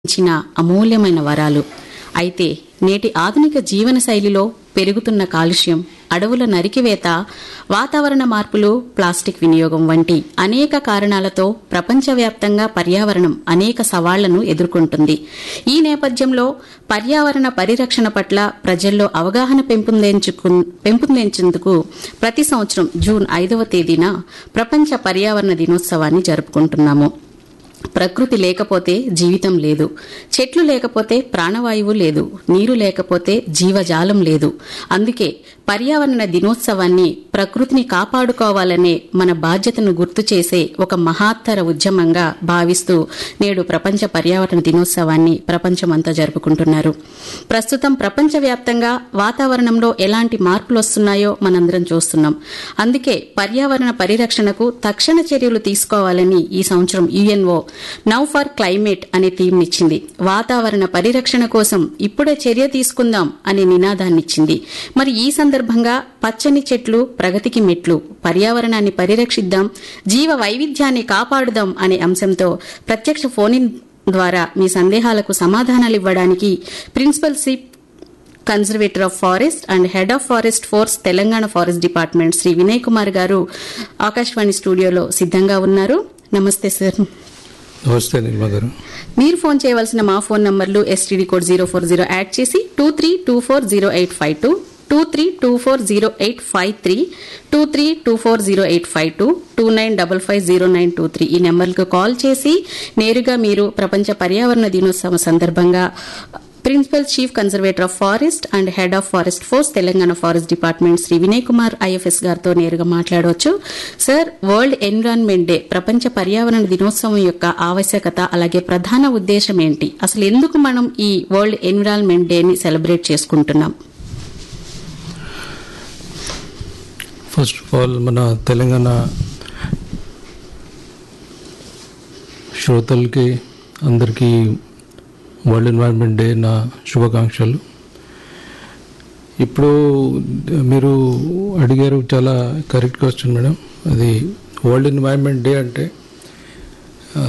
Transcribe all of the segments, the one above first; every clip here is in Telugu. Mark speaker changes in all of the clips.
Speaker 1: ఇచ్చిన అమూల్యమైన వరాలు అయితే నేటి ఆధునిక జీవన శైలిలో పెరుగుతున్న కాలుష్యం అడవుల నరికివేత వాతావరణ మార్పులు ప్లాస్టిక్ వినియోగం వంటి అనేక కారణాలతో ప్రపంచవ్యాప్తంగా పర్యావరణం అనేక సవాళ్లను ఎదుర్కొంటుంది ఈ నేపథ్యంలో పర్యావరణ పరిరక్షణ పట్ల ప్రజల్లో అవగాహన పెంపొందించుకు పెంపొందించేందుకు ప్రతి సంవత్సరం జూన్ ఐదవ తేదీన ప్రపంచ పర్యావరణ దినోత్సవాన్ని జరుపుకుంటున్నాము ప్రకృతి లేకపోతే జీవితం లేదు చెట్లు లేకపోతే ప్రాణవాయువు లేదు నీరు లేకపోతే జీవజాలం లేదు అందుకే పర్యావరణ దినోత్సవాన్ని ప్రకృతిని కాపాడుకోవాలనే మన బాధ్యతను గుర్తు చేసే ఒక మహాత్తర ఉద్యమంగా భావిస్తూ నేడు ప్రపంచ పర్యావరణ దినోత్సవాన్ని ప్రపంచమంతా జరుపుకుంటున్నారు ప్రస్తుతం ప్రపంచవ్యాప్తంగా వాతావరణంలో ఎలాంటి మార్పులు వస్తున్నాయో మనందరం చూస్తున్నాం అందుకే పర్యావరణ పరిరక్షణకు తక్షణ చర్యలు తీసుకోవాలని ఈ సంవత్సరం యుఎన్ఓ నౌ ఫర్ క్లైమేట్ అనే థీమ్నిచ్చింది వాతావరణ పరిరక్షణ కోసం ఇప్పుడే చర్య తీసుకుందాం అనే నినాదాన్నిచ్చింది మరి ఈ సందర్భంగా పచ్చని చెట్లు ప్రగతికి మెట్లు పర్యావరణాన్ని పరిరక్షిద్దాం జీవ వైవిధ్యాన్ని కాపాడుదాం అనే అంశంతో ప్రత్యక్ష ఫోన్ ద్వారా మీ సందేహాలకు సమాధానాలు ఇవ్వడానికి principal chief conservator of forest and head of forest force Telangana forest department Shri Vinay Kumar గారు ఆకాశవాణి స్టూడియోలో సిద్ధంగా ఉన్నారు నమస్తే సార్
Speaker 2: నమస్తే నిర్మా గారు
Speaker 1: మీరు ఫోన్ చేయవలసిన మా ఫోన్ నంబర్లు STD code zero four zero add చేసి two three two four zero eight five two two three two four zero eight five three two three two four zero eight five two two nine double five zero nine two three ఈ నెంబర్లకు కాల్ చేసి నేరుగా మీరు ప్రపంచ పర్యావరణ దినోత్సవం సందర్భంగా principal chief conservator of forest and head of forest force Telangana forest department Shri Vinay Kumar IFS గారితో నేరుగా మాట్లాడవచ్చు సార్ వరల్డ్ ఎన్విరాన్మెంట్ డే ప్రపంచ పర్యావరణ దినోత్సవం యొక్క ఆవశ్యకత అలాగే ప్రధాన ఉద్దేశం ఏంటి అసలు ఎందుకు మనం ఈ వరల్డ్ ఎన్విరాన్మెంట్ డేని సెలబ్రేట్ చేసుకుంటున్నాం
Speaker 2: ఫస్ట్ ఆఫ్ ఆల్ మన తెలంగాణ శ్రోతలకి అందరికీ వరల్డ్ ఎన్వైరన్మెంట్ డే నా శుభాకాంక్షలు ఇప్పుడు మీరు అడిగారు చాలా కరెక్ట్ క్వశ్చన్ మేడం అది వరల్డ్ ఎన్వైరన్మెంట్ డే అంటే ఆ,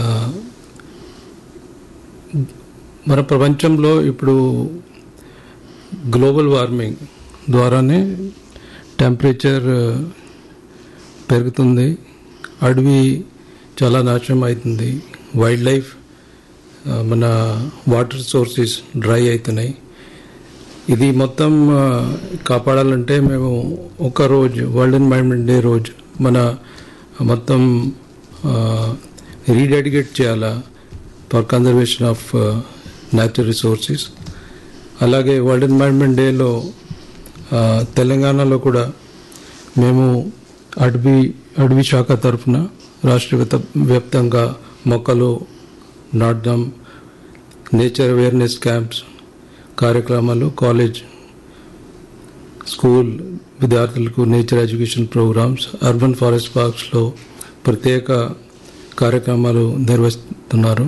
Speaker 2: మన ప్రపంచంలో ఇప్పుడు గ్లోబల్ వార్మింగ్ ద్వారానే టెంపరేచర్ పెరుగుతుంది అడవి చాలా నాశనం అవుతుంది వైల్డ్ లైఫ్ ఆ, మన వాటర్ సోర్సెస్ డ్రై అవుతున్నాయి ఇది మొత్తం ఆ, కాపాడాలంటే మేము ఒక రోజు వరల్డ్ ఎన్వైరన్మెంట్ డే రోజు మన మొత్తం రీడెడికేట్ చేయాలా for conservation of natural resources అలాగే వరల్డ్ ఎన్వైరన్మెంట్ డేలో ఆ, తెలంగాణలో కూడా మేము అడవి అడవి శాఖ తరఫున రాష్ట్ర వ్యాప్త- వ్యాప్తంగా మొక్కలు నాటడం నేచర్ అవేర్నెస్ క్యాంప్స్ కార్యక్రమాలు కాలేజ్ స్కూల్ విద్యార్థులకు nature education programs urban forest పార్క్స్లో ప్రత్యేక కార్యక్రమాలు నిర్వహిస్తున్నారు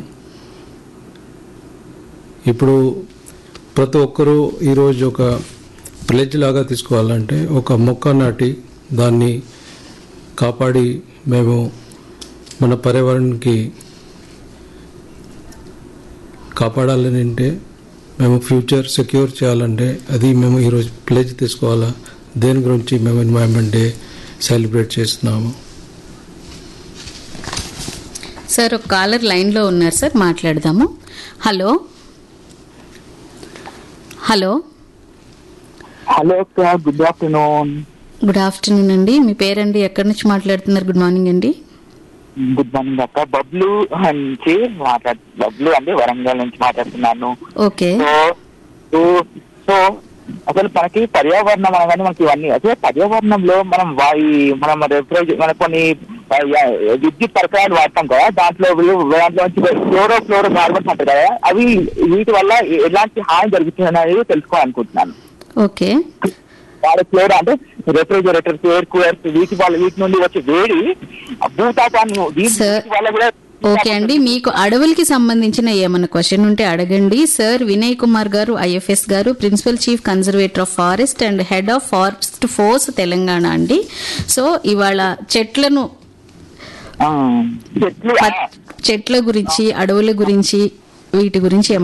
Speaker 2: ఇప్పుడు ప్రతి ఒక్కరూ ఈరోజు ఒక ప్లెజ్ లాగా తీసుకోవాలంటే ఒక మొక్క నాటి దాన్ని కాపాడి మేము మన పర్యావరణానికి కాపాడాలని అంటే మేము ఫ్యూచర్ సెక్యూర్ చేయాలంటే అది మేము ఈరోజు ప్లెజ్ తీసుకోవాలా దేని గురించి మేము ఎన్వైరన్మెంట్ డే సెలబ్రేట్ చేస్తున్నాము
Speaker 1: సార్ ఒక కాలర్ లైన్ లో ఉన్నారు సార్ మాట్లాడదాము hello hello
Speaker 3: hello sir good afternoon
Speaker 1: good afternoon అండి మీ పేరండి ఎక్కడి నుంచి మాట్లాడుతున్నారు గుడ్ మార్నింగ్ అండి
Speaker 3: గుడ్ మార్నింగ్ అక్క బబ్లు నుంచి మాట్లాడు బబ్లు అంటే వరంగల్ నుంచి మాట్లాడుతున్నాను
Speaker 1: ఓకే
Speaker 3: సో సో సో అసలు మనకి పర్యావరణం అనగానే మనకి ఇవన్నీ అసలు పర్యావరణంలో మనం వాయి మనం రిఫ్రిజ్ మన కొన్ని ఆ, యా- విద్యుత్ పరికరాలు వాడతాం కదా దాంట్లో వీళ్ళు- దాంట్లో నుంచి ఫ్లోరో ఫ్లోరో కార్బన్స్ అంటారు కదా అవి వీటి వల్ల ఎలాంటి హాని జరుగుతుంది అనేది తెలుసుకోవాలనుకుంటున్నాను
Speaker 1: ఓకే
Speaker 3: వాళ్ళ ఫ్లోర్ అంటే రెఫ్రిజరేటర్స్ ఎయిర్ కూలర్స్ వీటి వల్ల వీటి నుండి వచ్చే వేడి ఆ భూతాపాన్ని దీని
Speaker 1: Sir,
Speaker 3: వీటి వల్ల కూడా
Speaker 1: ఓకే అండి మీకు అడవులకి సంబంధించిన ఏమైనా క్వశ్చన్ ఉంటే అడగండి సార్ వినయ్ కుమార్ గారు ఐఎఫ్ఎస్ గారు principal chief conservator of forest and head of forest force Telangana అండి సో ఇవాళ చెట్లను
Speaker 3: ఆ, చెట్లు
Speaker 1: ప- చెట్ల గురించి అడవుల గురించి వీటి గురించి